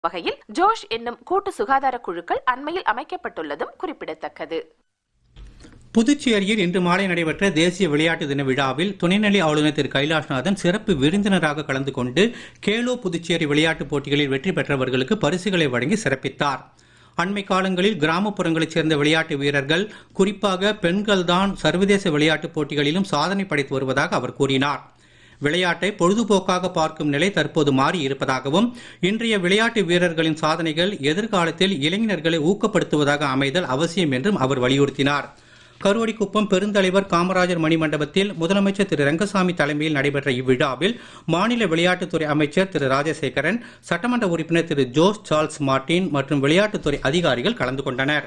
வகையில் ஜோஷ் என்னும் கூட்டு சுகாதார குழுக்கள் அண்மையில் அமைக்கப்பட்டுள்ளதும் குறிப்பிடத்தக்கது புதுச்சேரியில் இன்று மாலை நடைபெற்ற தேசிய விளையாட்டு தின விழாவில் துணைநிலை ஆளுநர் திரு கைலாஷ்நாதன் சிறப்பு விருந்தினராக கலந்து கொண்டு கேலோ புதுச்சேரி விளையாட்டுப் போட்டிகளில் வெற்றி பெற்றவர்களுக்கு பரிசுகளை வழங்கி சிறப்பித்தார் அண்மை காலங்களில் கிராமப்புறங்களைச் சேர்ந்த விளையாட்டு வீரர்கள் குறிப்பாக பெண்கள்தான் சர்வதேச விளையாட்டுப் போட்டிகளிலும் சாதனை படைத்து வருவதாக அவர் கூறினார் விளையாட்டை பொழுதுபோக்காக பார்க்கும் நிலை தற்போது மாறி இருப்பதாகவும் இன்றைய விளையாட்டு வீரர்களின் சாதனைகள் எதிர்காலத்தில் இளைஞர்களை ஊக்கப்படுத்துவதாக அமைதல் அவசியம் என்றும் அவர் வலியுறுத்தினார் கருவடிக்குப்பம் பெருந்தலைவர் காமராஜர் மணிமண்டபத்தில் முதலமைச்சர் திரு ரங்கசாமி தலைமையில் நடைபெற்ற இவ்விழாவில் மாநில விளையாட்டுத்துறை அமைச்சர் திரு ராஜசேகரன் சட்டமன்ற உறுப்பினர் திரு ஜோஸ் சார்ல்ஸ் மார்டின் மற்றும் விளையாட்டுத்துறை அதிகாரிகள் கலந்து கொண்டனர்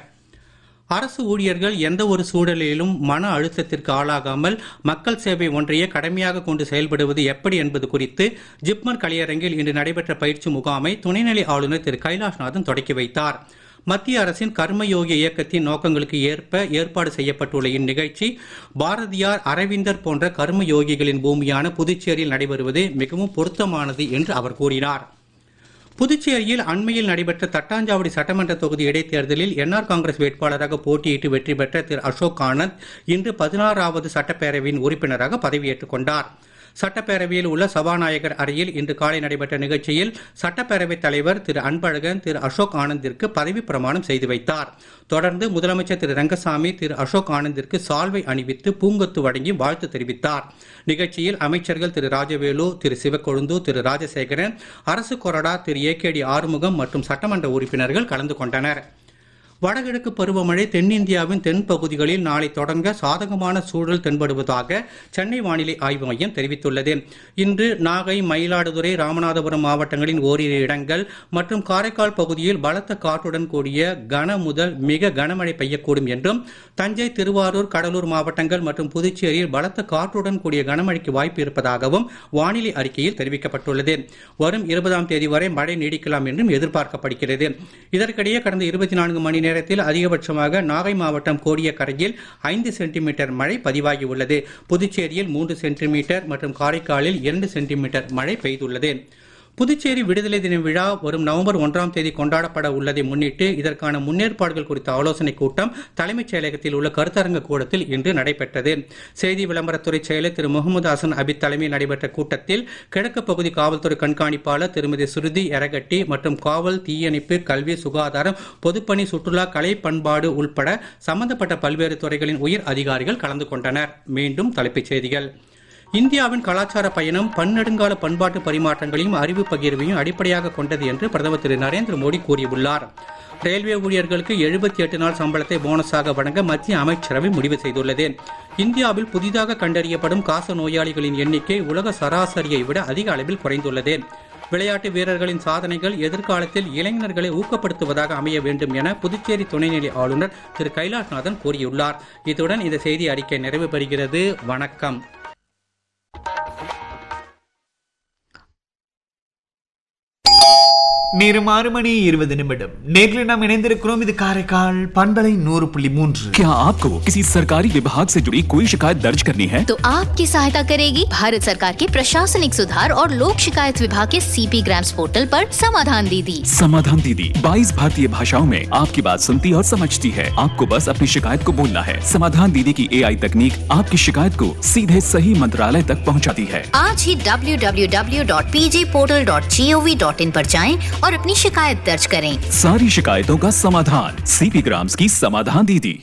அரசு ஊழியர்கள் எந்த ஒரு சூழலிலும் மன அழுத்தத்திற்கு ஆளாகாமல் மக்கள் சேவை ஒன்றையே கடமையாக கொண்டு செயல்படுவது எப்படி என்பது குறித்து ஜிப்மர் கலையரங்கில் இன்று நடைபெற்ற பயிற்சி முகாமை துணைநிலை ஆளுநர் திரு கைலாஷ்நாதன் தொடக்கி வைத்தார் மத்திய அரசின் கர்மயோகி இயக்கத்தின் நோக்கங்களுக்கு ஏற்ப ஏற்பாடு செய்யப்பட்டுள்ள இந்நிகழ்ச்சி பாரதியார் அரவிந்தர் போன்ற கர்மயோகிகளின் பூமியான புதுச்சேரியில் நடைபெறுவது மிகவும் பொருத்தமானது என்று அவர் கூறினார் புதுச்சேரியில் அண்மையில் நடைபெற்ற தட்டாஞ்சாவடி சட்டமன்ற தொகுதி இடைத்தேர்தலில் என்ஆர் காங்கிரஸ் வேட்பாளராக போட்டியிட்டு வெற்றி பெற்ற திரு அசோக் ஆனந்த் இன்று பதினாறாவது சட்டப்பேரவையின் உறுப்பினராக பதவியேற்றுக் கொண்டார் சட்டப்பேரவையில் உள்ள சபாநாயகர் அறையில் இன்று காலை நடைபெற்ற நிகழ்ச்சியில் சட்டப்பேரவைத் தலைவர் திரு அன்பழகன் திரு அசோக் ஆனந்திற்கு பதவி பிரமாணம் செய்து வைத்தார் தொடர்ந்து முதலமைச்சர் திரு ரங்கசாமி திரு அசோக் ஆனந்திற்கு சால்வை அணிவித்து பூங்கொத்து வழங்கி வாழ்த்து தெரிவித்தார் நிகழ்ச்சியில் அமைச்சர்கள் திரு ராஜவேலு திரு சிவக்கொழுந்து திரு ராஜசேகரன் அரசு கொறடா Thiru A K T Arumugam மற்றும் சட்டமன்ற உறுப்பினர்கள் கலந்து கொண்டனர் வடகிழக்கு பருவமழை தென்னிந்தியாவின் தென் பகுதிகளில் நாளை தொடங்க சாதகமான சூழல் தென்படுவதாக சென்னை வானிலை ஆய்வு மையம் தெரிவித்துள்ளது இன்று நாகை மயிலாடுதுறை ராமநாதபுரம் மாவட்டங்களின் ஓரிரு இடங்கள் மற்றும் காரைக்கால் பகுதியில் பலத்த காற்றுடன் கூடிய கன முதல் மிக கனமழை பெய்யக்கூடும் என்றும் தஞ்சை திருவாரூர் கடலூர் மாவட்டங்கள் மற்றும் புதுச்சேரியில் பலத்த காற்றுடன் கூடிய கனமழைக்கு வாய்ப்பு இருப்பதாகவும் வானிலை அறிக்கையில் தெரிவிக்கப்பட்டுள்ளது வரும் இருபதாம் தேதி வரை மழை நீடிக்கலாம் என்றும் எதிர்பார்க்கப்படுகிறது இதற்கிடையே கடந்த இருபத்தி நான்கு மணி நேரத்தில் அதிகபட்சமாக நாகை மாவட்டம் கோடியக்கரையில் ஐந்து சென்டிமீட்டர் மழை பதிவாகியுள்ளது புதுச்சேரியில் மூன்று சென்டிமீட்டர் மற்றும் காரைக்காலில் இரண்டு சென்டிமீட்டர் மழை பெய்துள்ளது புதுச்சேரி விடுதலை தின விழா வரும் நவம்பர் ஒன்றாம் தேதி கொண்டாடப்பட உள்ளதை முன்னிட்டு இதற்கான முன்னேற்பாடுகள் குறித்த ஆலோசனைக் கூட்டம் தலைமைச் செயலகத்தில் உள்ள கருத்தரங்க கூடத்தில் இன்று நடைபெற்றது செய்தி விளம்பரத்துறை செயலர் திரு முகமது ஹசன் அபித் தலைமையில் நடைபெற்ற கூட்டத்தில் கிழக்கு பகுதி காவல்துறை கண்காணிப்பாளர் திருமதி சுருதி எரகட்டி மற்றும் காவல் தீயணைப்பு கல்வி சுகாதாரம் பொதுப்பணி சுற்றுலா கலை பண்பாடு உள்பட சம்பந்தப்பட்ட பல்வேறு துறைகளின் உயர் அதிகாரிகள் கலந்து கொண்டனர் மீண்டும் தலைப்புச் செய்திகள் இந்தியாவின் கலாச்சார பயணம் பன்னெடுங்கால பண்பாட்டு பரிமாற்றங்களையும் அறிவு பகிர்வையும் அடிப்படையாக கொண்டது என்று பிரதமர் திரு நரேந்திர மோடி கூறியுள்ளார் ரயில்வே ஊழியர்களுக்கு எழுபத்தி எட்டு நாள் சம்பளத்தை போனஸாக வழங்க மத்திய அமைச்சரவை முடிவு செய்துள்ளது இந்தியாவில் புதிதாக கண்டறியப்படும் காச நோயாளிகளின் எண்ணிக்கை உலக சராசரியை விட அதிக அளவில் குறைந்துள்ளது விளையாட்டு வீரர்களின் சாதனைகள் எதிர்காலத்தில் இளைஞர்களை ஊக்கப்படுத்துவதாக அமைய வேண்டும் என புதுச்சேரி துணைநிலை ஆளுநர் திரு கைலாஷ்நாதன் கூறியுள்ளார் இத்துடன் இந்த செய்தி அறிக்கை நிறைவு பெறுகிறது வணக்கம் நேரம் ஆறு மணி இருபது நிமிடம் நேரில் நாம் இணைந்திருக்கிறோம் இது காரைக்கால் பண்பலை நூறு புள்ளி மூன்று क्या आपको किसी सरकारी विभाग से जुड़ी कोई शिकायत दर्ज करनी है तो आपकी सहायता करेगी भारत सरकार के प्रशासनिक सुधार और लोक शिकायत विभाग के सीपी ग्राम्स पोर्टल पर समाधान दीदी समाधान दीदी 22 भारतीय भाषाओं में आपकी बात सुनती और समझती है आपको बस अपनी शिकायत को बोलना है समाधान दीदी की एआई तकनीक आपकी शिकायत को सीधे सही मंत्रालय तक पहुंचाती है आज ही www.pjportal.gov.in पर जाएं और अपनी शिकायत दर्ज करें सारी शिकायतों का समाधान सीपी ग्राम्स की समाधान दीदी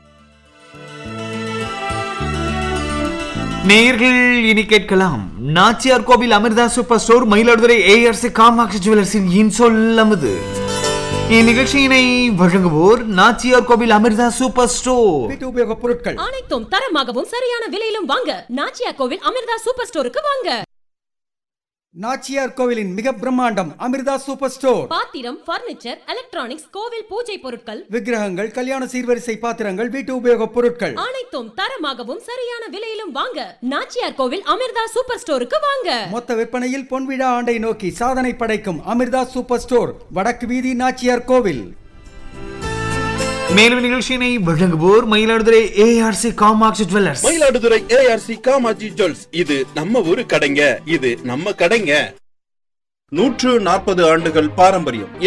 நேர்கள் இனி கேட்கலாம் Nachiyar Koil Amirtha super store Mayiladuthurai ARC Kamatchi ஜுவல்லர்ஸின் இன்சொல் அமுது இந்நிகழ்ச்சியினை வழங்குவோர் நாச்சியார் கோவில் அமிர்தா சூப்பர் ஸ்டோர் வீட்டு உபயோகப் பொருட்கள் அனைத்தும் தரமாகவும் சரியான விலையிலும் வாங்க நாச்சியா கோவில் அமிர்தா சூப்பர் ஸ்டோருக்கு வாங்க நாச்சியார் கோவிலின் மிக பிரம்மாண்டம் அமிர்தா சூப்பர் ஸ்டோர் பாத்திரம் பர்னிச்சர் எலக்ட்ரானிக்ஸ் கோவில் பூஜை பொருட்கள் விக்கிரகங்கள் கல்யாண சீர்வரிசை பாத்திரங்கள் வீட்டு உபயோகப் பொருட்கள் அனைத்தும் தரமாகவும் சரியான விலையிலும் வாங்க நாச்சியார் கோவில் அமிர்தா சூப்பர் ஸ்டோருக்கு வாங்க மொத்த விற்பனையில் பொன்விழா ஆண்டை நோக்கி சாதனை படைக்கும் அமிர்தா சூப்பர் ஸ்டோர் வடக்கு வீதி நாச்சியார் கோவில் மேலும் நிகழ்ச்சியினை வழங்குவோர் Mayiladuthurai ARC Kamatchi jewellers Mayiladuthurai ARC Kamatchi jewels இது நம்ம ஊரு கடைங்க இது நம்ம கடைங்க நூற்று நாற்பது ஆண்டுகள் பாரம்பரியம்